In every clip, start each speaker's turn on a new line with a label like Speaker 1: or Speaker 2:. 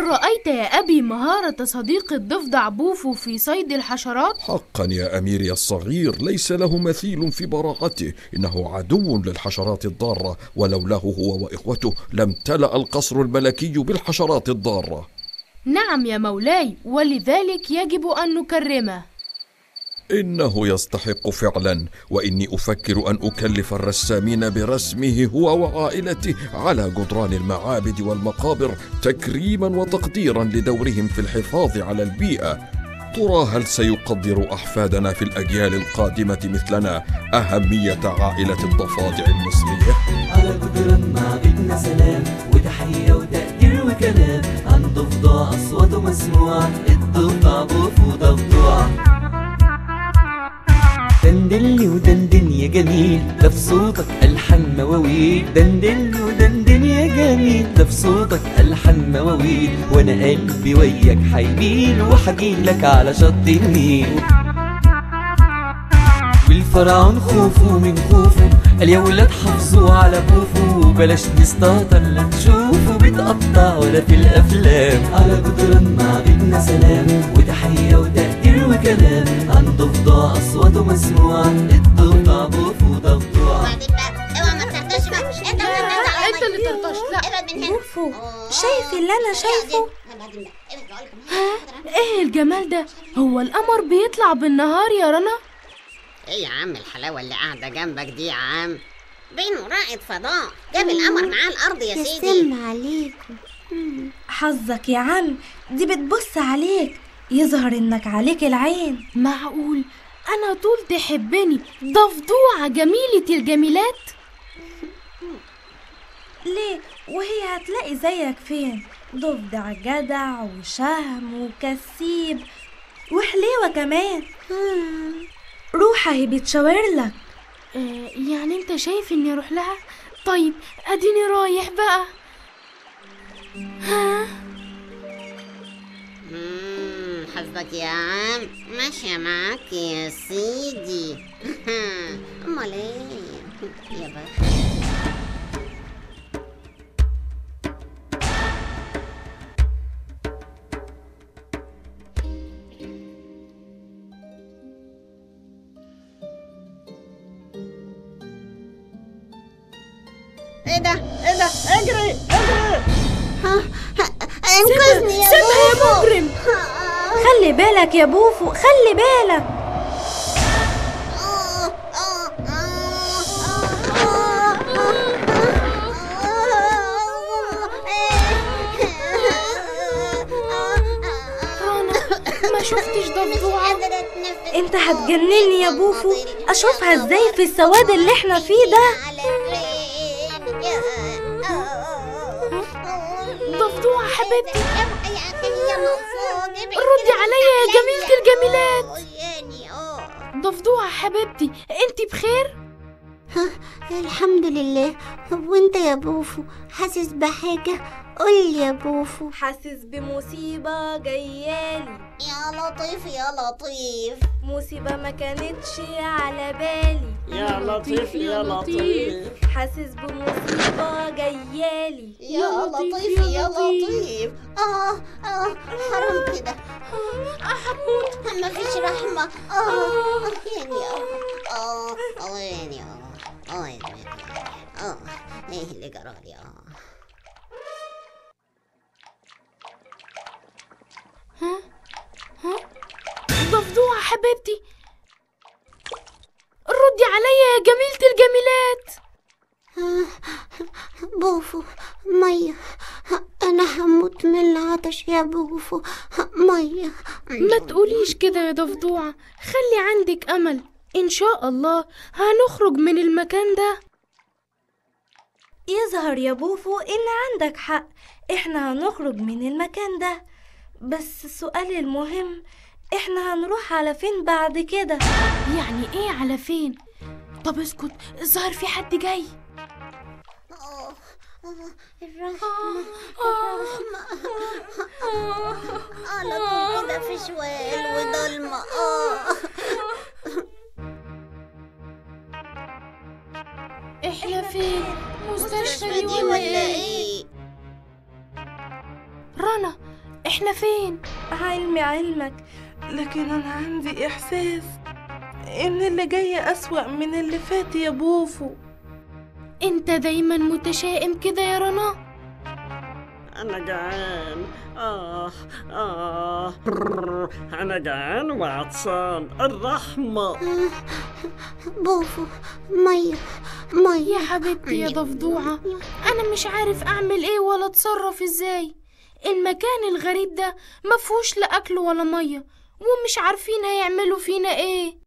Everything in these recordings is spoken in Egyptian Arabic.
Speaker 1: رأيت يا أبي مهارة صديق الضفدع بوفو في صيد الحشرات؟
Speaker 2: حقا يا أميري الصغير ليس له مثيل في براعته إنه عدو للحشرات الضارة ولولاه هو وإخوته لم تلأ القصر الملكي بالحشرات الضارة
Speaker 1: نعم يا مولاي ولذلك يجب أن نكرمه
Speaker 2: إنه يستحق فعلا وإني أفكر أن أكلف الرسامين برسمه هو وعائلته على جدران المعابد والمقابر تكريما وتقديرا لدورهم في الحفاظ على البيئة ترى هل سيقدر أحفادنا في الأجيال القادمة مثلنا أهمية عائلة الضفادع المصرية؟
Speaker 3: على جدران معبدنا سلام وتحية وتقدير وكلام عن ضفدع أصواته مسموعة الضفدع بوفو ضفدع دندلي ودندن يا جميل ده في صوتك ألحان مواويل دندلي ودندن يا جميل ده في صوتك ألحان مواويل وأنا قلبي وياك حيميل وحجيلك على شط النيل والفرعون خوفه من خوفه قال يا ولاد حافظوا على بوفو بلاش نستهتر لا نشوفه بيتقطع ولا في الافلام على جدران معبدنا سلام وتحيه وتقدير وكلام عن ضفدع اصواته مسموعه الضفدع بوفو ضفدع
Speaker 4: وبعدين بقى اوعى ما تحتاجش بقى انت
Speaker 1: أنت اللي ترطش لا
Speaker 4: ابعد من هنا
Speaker 5: بوفو
Speaker 4: آه.
Speaker 5: شايف اللي انا شايفه
Speaker 4: بعدين بقى ابعد بقول لكم
Speaker 1: إيه الجمال ده؟ هو القمر بيطلع بالنهار يا رنا؟
Speaker 4: ايه يا عم الحلاوه اللي قاعده جنبك دي يا عم بينه رائد فضاء جاب القمر معاه الارض يا سيدي
Speaker 5: يسلم عليكم حظك يا عم دي بتبص عليك يظهر انك عليك العين
Speaker 1: معقول أنا طول تحبني ضفدوعة جميلة الجميلات؟
Speaker 5: ليه وهي هتلاقي زيك فين ضفدع جدع وشهم وكسيب وحليوة كمان روح اهي بتشاور لك
Speaker 1: آه يعني أنت شايف إني أروح لها؟ طيب أديني رايح بقى
Speaker 4: مم، حظك يا عم ماشيه معاك يا سيدي امال ايه يا بخت ايه ده ايه ده اجري اجري ها ها، انقذني يا
Speaker 1: سيبها يا
Speaker 4: بابا.
Speaker 1: مجرم
Speaker 5: خلي بالك يا بوفو خلي بالك
Speaker 4: آه، آه، آه،
Speaker 1: رنا ما شفتش ضفدوعة
Speaker 5: انت هتجنني يا بوفو اشوفها ازاي في السواد اللي احنا فيه ده
Speaker 1: ضفدوعة حبيبتي
Speaker 4: ردي
Speaker 1: ردي عليا يا جميلة الجميلات
Speaker 4: يعني اه
Speaker 1: ضفدوعة حبيبتي انت بخير؟
Speaker 6: الحمد لله وانت يا بوفو حاسس بحاجة قول يا بوفو
Speaker 5: حاسس بمصيبة جايالي
Speaker 4: يا لطيف يا لطيف
Speaker 5: مصيبة ما كانتش على بالي
Speaker 3: يا لطيف يا لطيف
Speaker 5: حاسس بمصيبة جايالي
Speaker 4: يا لطيف يا لطيف اه اه حرام كده هموت ما فيش رحمة اه يعني اه اه اه يعني اه اه يعني اه ايه اللي جرالي اه
Speaker 1: ضفدوعة حبيبتي ردي عليا يا جميلة الجميلات
Speaker 6: بوفو مية أنا هموت من العطش يا بوفو مية
Speaker 1: ما تقوليش كده يا ضفدوعة خلي عندك أمل إن شاء الله هنخرج من المكان ده
Speaker 5: يظهر يا بوفو ان عندك حق احنا هنخرج من المكان ده بس السؤال المهم احنا هنروح على فين بعد كده
Speaker 1: يعني إيه على فين؟ طب اسكت الظاهر في حد جاي
Speaker 4: اه آه، الرحمة الرحمة على طول كده في شوال وضلمة اه
Speaker 1: إحنا فين؟ مستشفى
Speaker 4: المستشفى
Speaker 1: دي
Speaker 4: دي
Speaker 1: ولا
Speaker 4: ولا
Speaker 1: إيه؟
Speaker 4: ايه
Speaker 1: رنا احنا فين
Speaker 5: علمي علمك لكن أنا عندي إحساس إن اللي جاي أسوأ من اللي فات يا بوفو
Speaker 1: انت دايما متشائم كده يا رنا
Speaker 7: أنا جعان آه آه أنا جعان وعطشان الرحمة
Speaker 6: بوفو مية مية
Speaker 1: يا حبيبتي يا ضفدوعة أنا مش عارف أعمل إيه ولا أتصرف إزاي المكان الغريب ده مفهوش لا أكل ولا مية ومش عارفين هيعملوا فينا إيه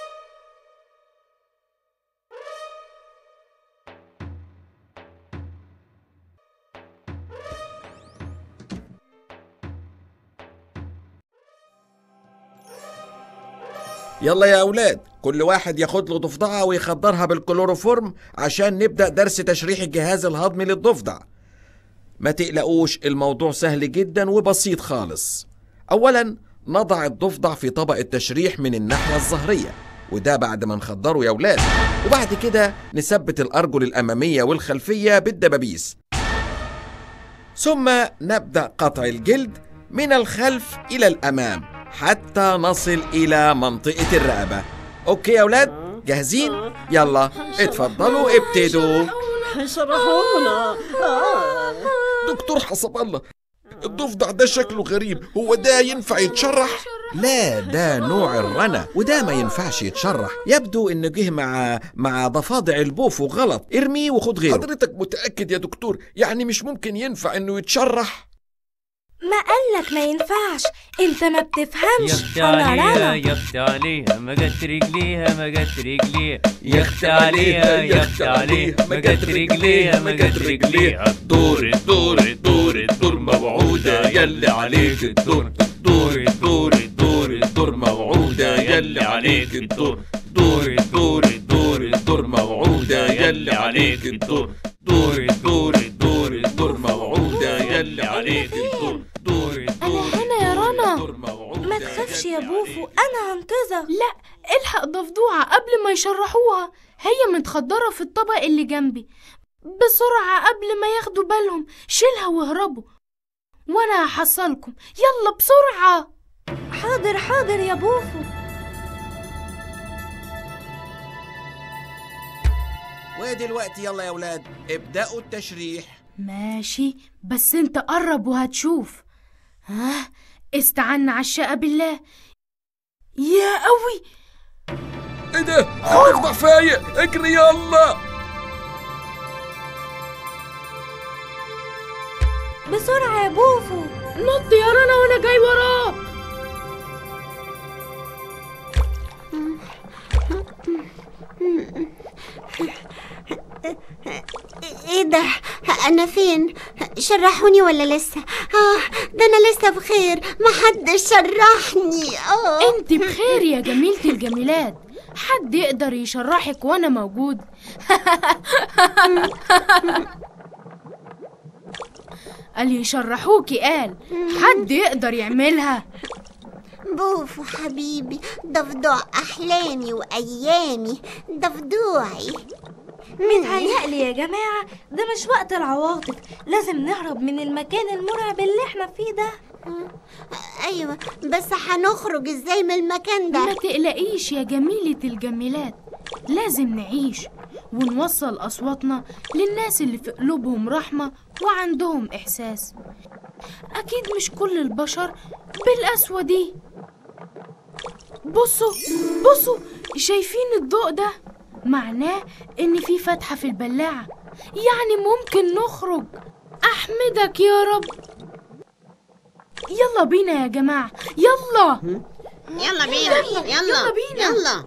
Speaker 2: يلا يا أولاد كل واحد ياخد له ضفدعة ويخدرها بالكلوروفورم عشان نبدأ درس تشريح الجهاز الهضمي للضفدع ما تقلقوش الموضوع سهل جدا وبسيط خالص أولا نضع الضفدع في طبق التشريح من الناحية الظهرية وده بعد ما نخدره يا أولاد وبعد كده نثبت الأرجل الأمامية والخلفية بالدبابيس ثم نبدأ قطع الجلد من الخلف إلى الأمام حتى نصل إلى منطقة الرقبة أوكي يا أولاد جاهزين؟ يلا اتفضلوا ابتدوا
Speaker 7: شرحونا آه.
Speaker 2: دكتور حسب الله الضفدع ده شكله غريب هو ده ينفع يتشرح؟ لا ده نوع الرنا وده ما ينفعش يتشرح يبدو انه جه مع مع ضفادع البوفو غلط ارميه وخد غيره حضرتك متأكد يا دكتور يعني مش ممكن ينفع انه يتشرح
Speaker 5: ما قالك ما ينفعش انت ما بتفهمش
Speaker 3: يخت
Speaker 5: انا
Speaker 3: عليها
Speaker 5: رنا
Speaker 3: يخت عليها ما جت رجليها ما جت رجليها يخت عليها يخت عليها ما جت رجليها ما جت رجليها الدور الدور الدور الدور موعودة يلي عليك الدور الدور الدور الدور الدور موعودة يلي عليك الدور دور الدور الدور الدور موعودة يلي عليك الدور دور الدور الدور الدور موعودة يلي عليك الدور دور الدور
Speaker 1: أنا هنا يا رنا.
Speaker 3: الدور موعودة
Speaker 5: ما تخافش يا
Speaker 3: يلي
Speaker 5: بوفو
Speaker 3: عليك
Speaker 5: انا هنقذك
Speaker 1: لا الحق ضفدوعة قبل ما يشرحوها هي متخدرة في الطبق اللي جنبي بسرعة قبل ما ياخدوا بالهم شيلها واهربوا وانا هحصلكم يلا بسرعة
Speaker 5: حاضر حاضر يا بوفو
Speaker 2: ودلوقتي يلا يا أولاد ابدأوا التشريح
Speaker 1: ماشي بس انت قرب وهتشوف ها استعنا على الشقة بالله يا قوي
Speaker 2: ايه ده؟ الضفدع فايق اجري يلا
Speaker 5: بسرعة يا بوفو
Speaker 1: نط يا رنا وانا جاي وراك
Speaker 6: ايه ده انا فين شرحوني ولا لسه اه ده انا لسه بخير محدش شرحني اه
Speaker 1: انت بخير يا جميلة الجميلات حد يقدر يشرحك وانا موجود قال يشرحوكي قال حد يقدر يعملها
Speaker 6: بوفو حبيبي ضفدع احلامي وايامي ضفدوعي
Speaker 5: متهيألي يا جماعة ده مش وقت العواطف لازم نهرب من المكان المرعب اللي احنا فيه ده
Speaker 6: ايوه بس هنخرج ازاي من المكان
Speaker 1: ما
Speaker 6: ده
Speaker 1: تقلقيش يا جميلة الجميلات لازم نعيش ونوصل أصواتنا للناس اللي في قلوبهم رحمة وعندهم إحساس أكيد مش كل البشر بالقسوة دي بصوا بصوا شايفين الضوء ده معناه إن في فتحة في البلاعة يعني ممكن نخرج أحمدك يا رب يلا بينا يا جماعة يلا
Speaker 4: يلا بينا يلا
Speaker 1: يلا بينا.
Speaker 4: يلا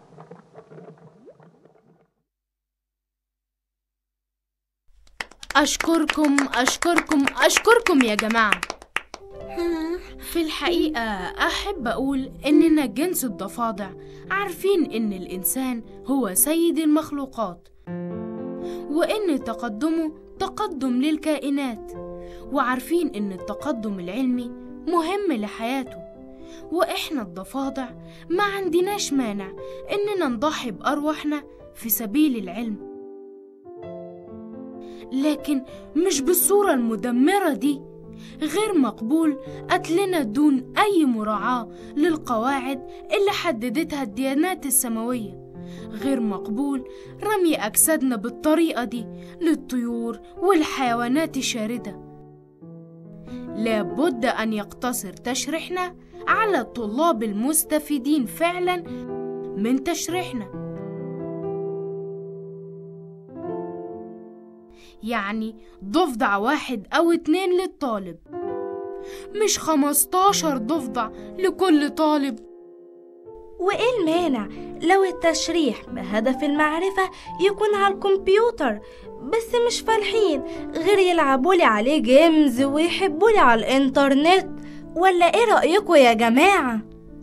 Speaker 1: أشكركم أشكركم أشكركم يا جماعة في الحقيقة أحب أقول إننا جنس الضفادع عارفين إن الإنسان هو سيد المخلوقات وإن تقدمه تقدم للكائنات وعارفين إن التقدم العلمي مهم لحياته وإحنا الضفادع ما عندناش مانع إننا نضحي بأرواحنا في سبيل العلم لكن مش بالصورة المدمرة دي غير مقبول قتلنا دون أي مراعاة للقواعد اللي حددتها الديانات السماوية غير مقبول رمي أجسادنا بالطريقة دي للطيور والحيوانات الشاردة لابد أن يقتصر تشريحنا على الطلاب المستفيدين فعلا من تشريحنا يعني ضفدع واحد أو اتنين للطالب مش خمستاشر ضفدع لكل طالب
Speaker 5: وإيه المانع لو التشريح بهدف المعرفة يكون على الكمبيوتر بس مش فالحين غير يلعبولي عليه جيمز ويحبولي على الإنترنت ولا إيه رأيكم يا جماعة؟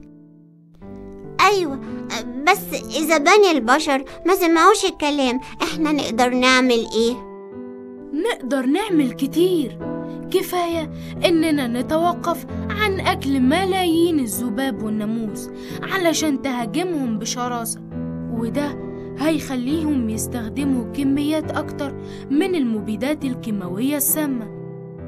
Speaker 6: أيوة بس إذا بني البشر ما سمعوش الكلام إحنا نقدر نعمل إيه؟
Speaker 1: نقدر نعمل كتير كفاية إننا نتوقف عن أكل ملايين الذباب والناموس علشان تهاجمهم بشراسة وده هيخليهم يستخدموا كميات أكتر من المبيدات الكيماوية السامة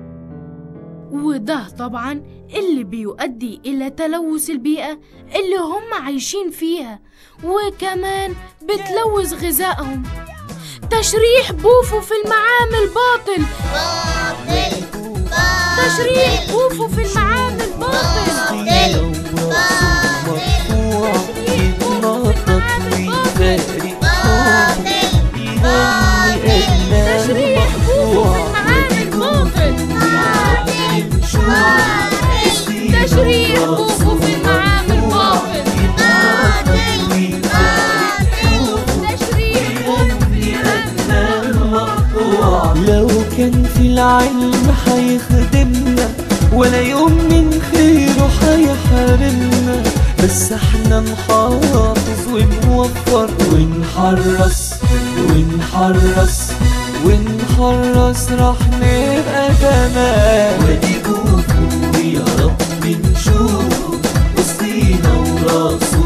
Speaker 1: وده طبعا اللي بيؤدي إلى تلوث البيئة اللي هم عايشين فيها وكمان بتلوث غذائهم تشريح بوفو في المعامل باطل
Speaker 4: باطل
Speaker 1: تشريح بوفو في المعامل باطل
Speaker 3: لو راسه مرفوع يتنطط ويفارق يغني
Speaker 1: تشريح بوفو في
Speaker 3: مقطوع
Speaker 1: المعامل باطل تشريح بوفو في المعامل باطل تشريح بوفو في المعامل
Speaker 3: لو كان في العلم هيخدمنا ولا يوم من خيره هيحرمنا بس احنا نحافظ ونوفر ونحرص ونحرص ونحرص راح نبقى تمام ودي كوفو يا رب نشوفه وسطينا وراسه